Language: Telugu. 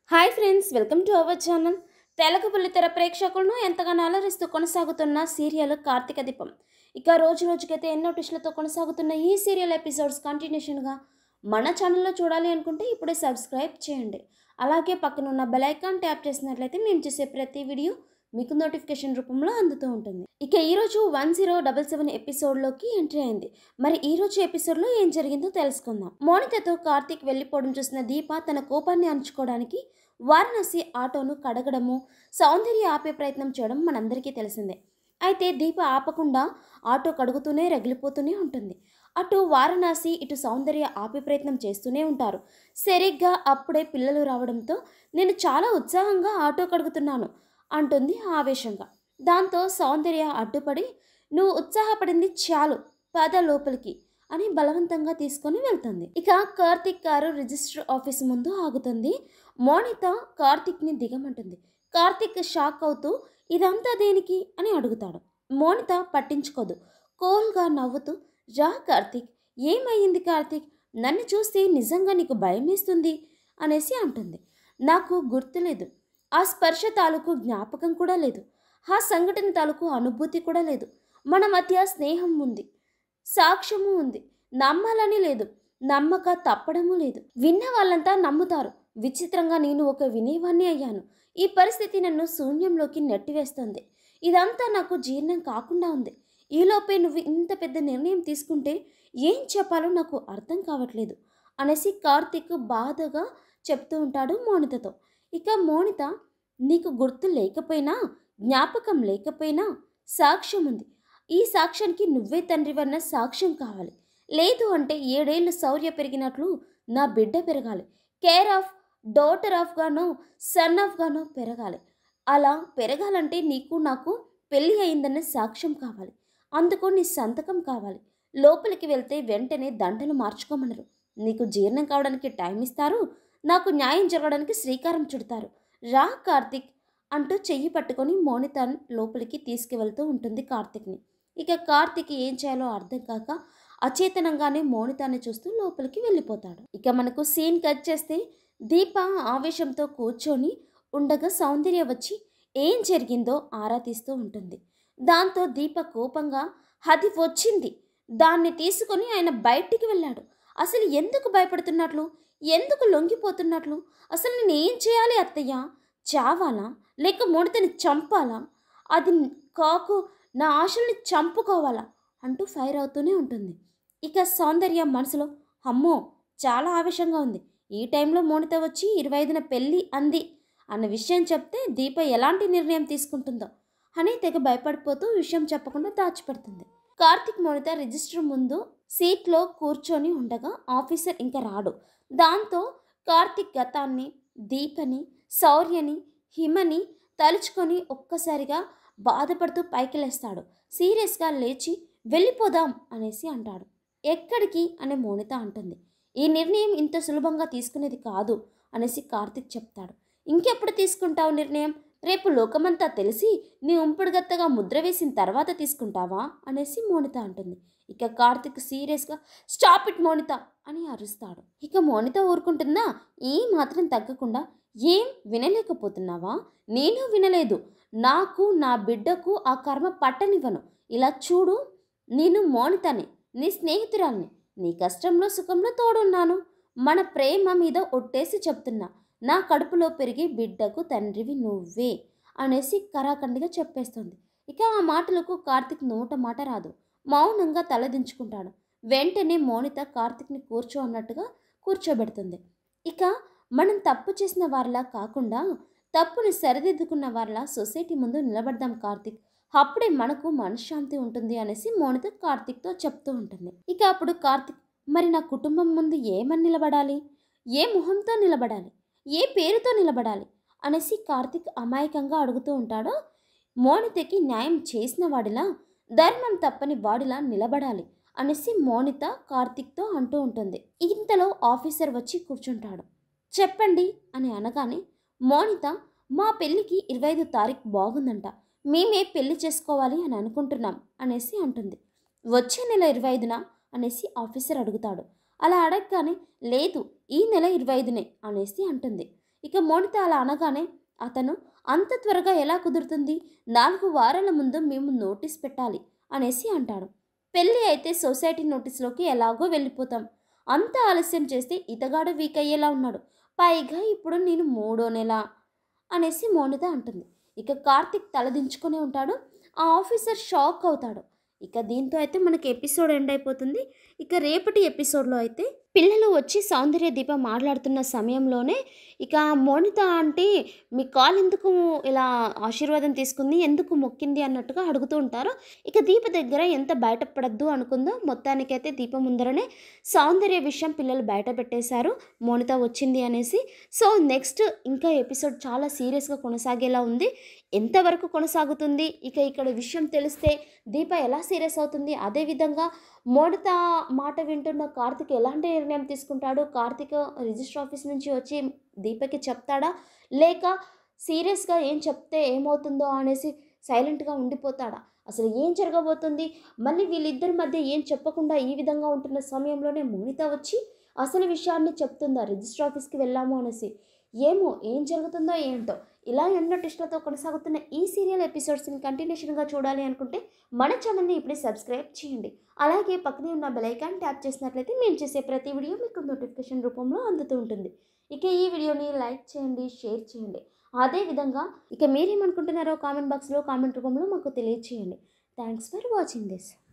hi friends welcome to our channel Telugu బుల్లితెర ప్రేక్షకులను ఎంతగానో అలరిస్తూ కొనసాగుతున్న సీరియల్ కార్తీక దీపం ఇక రోజు రోజుకైతే ఎన్నో టిష్లతో కొనసాగుతున్న ఈ సీరియల్ ఎపిసోడ్స్ కంటిన్యూషన్గా మన ఛానల్లో చూడాలి అనుకుంటే ఇప్పుడే సబ్స్క్రైబ్ చేయండి అలాగే పక్కన ఉన్న బెల్ ఐకాన్ ట్యాప్ చేసినట్లయితే మేము చేసే ప్రతి వీడియో మీకు నోటిఫికేషన్ రూపంలో అందుతూ ఉంటుంది ఇక ఈరోజు వన్ జీరో డబల్ సెవెన్ ఎపిసోడ్లోకి ఎంట్రీ అయింది మరి ఈ రోజు ఎపిసోడ్లో ఏం జరిగిందో తెలుసుకుందాం మోనితతో కార్తీక్ వెళ్ళిపోవడం చూసిన దీప తన కోపాన్ని అణుచుకోవడానికి వారణాసి ఆటోను కడగడము సౌందర్య ఆపే ప్రయత్నం చేయడం మనందరికీ తెలిసిందే అయితే దీప ఆపకుండా ఆటో కడుగుతూనే రగిలిపోతూనే ఉంటుంది అటు వారణాసి ఇటు సౌందర్య ఆపే ప్రయత్నం చేస్తూనే ఉంటారు సరిగ్గా అప్పుడే పిల్లలు రావడంతో నేను చాలా ఉత్సాహంగా ఆటో కడుగుతున్నాను అంటుంది ఆవేశంగా దాంతో సౌందర్య అడ్డుపడి నువ్వు ఉత్సాహపడింది చాలు పద లోపలికి అని బలవంతంగా తీసుకొని వెళ్తుంది ఇక కార్తిక్ కారు రిజిస్టర్ ఆఫీస్ ముందు ఆగుతుంది మోనిత కార్తిక్ని దిగమంటుంది కార్తిక్ షాక్ అవుతూ ఇదంతా దేనికి అని అడుగుతాడు మోనిత పట్టించుకోదు కోల్గా నవ్వుతూ రా కార్తిక్ ఏమయ్యింది కార్తిక్ నన్ను చూస్తే నిజంగా నీకు భయమేస్తుంది అనేసి అంటుంది నాకు గుర్తులేదు ఆ స్పర్శ తాలూకు జ్ఞాపకం కూడా లేదు ఆ సంఘటన తాలూకు అనుభూతి కూడా లేదు మన మధ్య స్నేహం ఉంది సాక్ష్యము ఉంది నమ్మాలని లేదు నమ్మక తప్పడము లేదు విన్న వాళ్ళంతా నమ్ముతారు విచిత్రంగా నేను ఒక వినేవాన్ని అయ్యాను ఈ పరిస్థితి నన్ను శూన్యంలోకి నెట్టివేస్తుంది ఇదంతా నాకు జీర్ణం కాకుండా ఉంది ఈలోపే నువ్వు ఇంత పెద్ద నిర్ణయం తీసుకుంటే ఏం చెప్పాలో నాకు అర్థం కావట్లేదు అనేసి కార్తీక్ బాధగా చెప్తూ ఉంటాడు మోనితతో ఇక మోనిత నీకు గుర్తు లేకపోయినా జ్ఞాపకం లేకపోయినా సాక్ష్యం ఉంది ఈ సాక్ష్యానికి నువ్వే తండ్రివన్న సాక్ష్యం కావాలి లేదు అంటే ఏడేళ్ళు శౌర్య పెరిగినట్లు నా బిడ్డ పెరగాలి కేర్ ఆఫ్ డాటర్ ఆఫ్ గానో సన్ ఆఫ్ గానో పెరగాలి అలా పెరగాలంటే నీకు నాకు పెళ్ళి అయిందన్న సాక్ష్యం కావాలి అందుకు నీ సంతకం కావాలి లోపలికి వెళ్తే వెంటనే దండలు మార్చుకోమనరు నీకు జీర్ణం కావడానికి టైం ఇస్తారు నాకు న్యాయం జరగడానికి శ్రీకారం చుడతారు రా కార్తిక్ అంటూ చెయ్యి పట్టుకొని మోనిత లోపలికి తీసుకువెళ్తూ ఉంటుంది కార్తిక్ని ఇక కార్తిక్ ఏం చేయాలో అర్థం కాక అచేతనంగానే మోనితాన్ని చూస్తూ లోపలికి వెళ్ళిపోతాడు ఇక మనకు సీన్ కట్ చేస్తే దీప ఆవేశంతో కూర్చొని ఉండగా సౌందర్య వచ్చి ఏం జరిగిందో ఆరా తీస్తూ ఉంటుంది దాంతో దీప కోపంగా అది వచ్చింది దాన్ని తీసుకొని ఆయన బయటికి వెళ్ళాడు అసలు ఎందుకు భయపడుతున్నట్లు ఎందుకు లొంగిపోతున్నట్లు అసలు నేను ఏం చేయాలి అత్తయ్య చావాలా లేక ముడతని చంపాలా అది కాకు నా ఆశల్ని చంపుకోవాలా అంటూ ఫైర్ అవుతూనే ఉంటుంది ఇక సౌందర్య మనసులో అమ్మో చాలా ఆవేశంగా ఉంది ఈ టైంలో మోనిత వచ్చి ఇరవై ఐదున పెళ్ళి అంది అన్న విషయం చెప్తే దీప ఎలాంటి నిర్ణయం తీసుకుంటుందో అని తెగ భయపడిపోతూ విషయం చెప్పకుండా దాచిపెడుతుంది కార్తిక్ మోనిత రిజిస్టర్ ముందు సీట్లో కూర్చొని ఉండగా ఆఫీసర్ ఇంకా రాడు దాంతో కార్తిక్ గతాన్ని దీపని శౌర్యని హిమని తలుచుకొని ఒక్కసారిగా బాధపడుతూ పైకి లేస్తాడు సీరియస్గా లేచి వెళ్ళిపోదాం అనేసి అంటాడు ఎక్కడికి అనే మోనిత అంటుంది ఈ నిర్ణయం ఇంత సులభంగా తీసుకునేది కాదు అనేసి కార్తిక్ చెప్తాడు ఇంకెప్పుడు తీసుకుంటావు నిర్ణయం రేపు లోకమంతా తెలిసి నీ ఉంపుడుగత్తగా ముద్ర వేసిన తర్వాత తీసుకుంటావా అనేసి మోనిత అంటుంది ఇక కార్తిక్ సీరియస్గా స్టాప్ ఇట్ మోనిత అని అరుస్తాడు ఇక మోనిత ఊరుకుంటుందా ఈ మాత్రం తగ్గకుండా ఏం వినలేకపోతున్నావా నేను వినలేదు నాకు నా బిడ్డకు ఆ కర్మ పట్టనివ్వను ఇలా చూడు నేను మోనితని నీ స్నేహితురాల్ని నీ కష్టంలో సుఖంలో తోడున్నాను మన ప్రేమ మీద ఒట్టేసి చెప్తున్నా నా కడుపులో పెరిగి బిడ్డకు తండ్రివి నువ్వే అనేసి కరాఖండిగా చెప్పేస్తుంది ఇక ఆ మాటలకు కార్తిక్ నోట మాట రాదు మౌనంగా తలదించుకుంటాడు వెంటనే మోనిత కార్తిక్ని కూర్చో అన్నట్టుగా కూర్చోబెడుతుంది ఇక మనం తప్పు చేసిన వారిలా కాకుండా తప్పుని సరిదిద్దుకున్న వారిలా సొసైటీ ముందు నిలబడదాం కార్తిక్ అప్పుడే మనకు మనశ్శాంతి ఉంటుంది అనేసి మోనిత కార్తిక్తో చెప్తూ ఉంటుంది ఇక అప్పుడు కార్తిక్ మరి నా కుటుంబం ముందు ఏమని నిలబడాలి ఏ మొహంతో నిలబడాలి ఏ పేరుతో నిలబడాలి అనేసి కార్తిక్ అమాయకంగా అడుగుతూ ఉంటాడో మోనితకి న్యాయం చేసిన వాడిలా ధర్మం తప్పని వాడిలా నిలబడాలి అనేసి మోనిత కార్తిక్తో అంటూ ఉంటుంది ఇంతలో ఆఫీసర్ వచ్చి కూర్చుంటాడు చెప్పండి అని అనగానే మోనిత మా పెళ్ళికి ఇరవై ఐదు తారీఖు బాగుందంట మేమే పెళ్లి చేసుకోవాలి అని అనుకుంటున్నాం అనేసి అంటుంది వచ్చే నెల ఇరవై ఐదున అనేసి ఆఫీసర్ అడుగుతాడు అలా అడగగానే లేదు ఈ నెల ఇరవై ఐదునే అనేసి అంటుంది ఇక మోనిత అలా అనగానే అతను అంత త్వరగా ఎలా కుదురుతుంది నాలుగు వారాల ముందు మేము నోటీస్ పెట్టాలి అనేసి అంటాడు పెళ్ళి అయితే సొసైటీ నోటీస్లోకి ఎలాగో వెళ్ళిపోతాం అంత ఆలస్యం చేస్తే ఇతగాడు వీక్ అయ్యేలా ఉన్నాడు పైగా ఇప్పుడు నేను మూడో నెల అనేసి మౌనిత అంటుంది ఇక కార్తిక్ తలదించుకొని ఉంటాడు ఆ ఆఫీసర్ షాక్ అవుతాడు ఇక దీంతో అయితే మనకి ఎపిసోడ్ ఎండ్ అయిపోతుంది ఇక రేపటి ఎపిసోడ్లో అయితే పిల్లలు వచ్చి సౌందర్య దీప మాట్లాడుతున్న సమయంలోనే ఇక మోనిత అంటే మీ కాల్ ఎందుకు ఇలా ఆశీర్వాదం తీసుకుంది ఎందుకు మొక్కింది అన్నట్టుగా అడుగుతూ ఉంటారు ఇక దీప దగ్గర ఎంత బయటపడద్దు అనుకుందో మొత్తానికైతే దీప ముందరనే సౌందర్య విషయం పిల్లలు బయట పెట్టేశారు మోనిత వచ్చింది అనేసి సో నెక్స్ట్ ఇంకా ఎపిసోడ్ చాలా సీరియస్గా కొనసాగేలా ఉంది ఎంతవరకు కొనసాగుతుంది ఇక ఇక్కడ విషయం తెలిస్తే దీప ఎలా సీరియస్ అవుతుంది అదేవిధంగా మోనిత మాట వింటున్న కార్తిక్ ఎలాంటి నిర్ణయం తీసుకుంటాడు కార్తిక్ రిజిస్టర్ ఆఫీస్ నుంచి వచ్చి దీపకి చెప్తాడా లేక సీరియస్గా ఏం చెప్తే ఏమవుతుందో అనేసి సైలెంట్గా ఉండిపోతాడా అసలు ఏం జరగబోతుంది మళ్ళీ వీళ్ళిద్దరి మధ్య ఏం చెప్పకుండా ఈ విధంగా ఉంటున్న సమయంలోనే మోనిత వచ్చి అసలు విషయాన్ని చెప్తుందా రిజిస్టర్ ఆఫీస్కి వెళ్ళాము అనేసి ఏమో ఏం జరుగుతుందో ఏంటో ఇలా ఎన్నో టెస్ట్లతో కొనసాగుతున్న ఈ సీరియల్ ఎపిసోడ్స్ని కంటిన్యూషన్గా చూడాలి అనుకుంటే మన ఛానల్ని ఇప్పుడే సబ్స్క్రైబ్ చేయండి అలాగే పక్కనే ఉన్న బెలైకాన్ ట్యాప్ చేసినట్లయితే మేము చేసే ప్రతి వీడియో మీకు నోటిఫికేషన్ రూపంలో అందుతూ ఉంటుంది ఇక ఈ వీడియోని లైక్ చేయండి షేర్ చేయండి అదేవిధంగా ఇక మీరేమనుకుంటున్నారో కామెంట్ బాక్స్లో కామెంట్ రూపంలో మాకు తెలియచేయండి థ్యాంక్స్ ఫర్ వాచింగ్ దిస్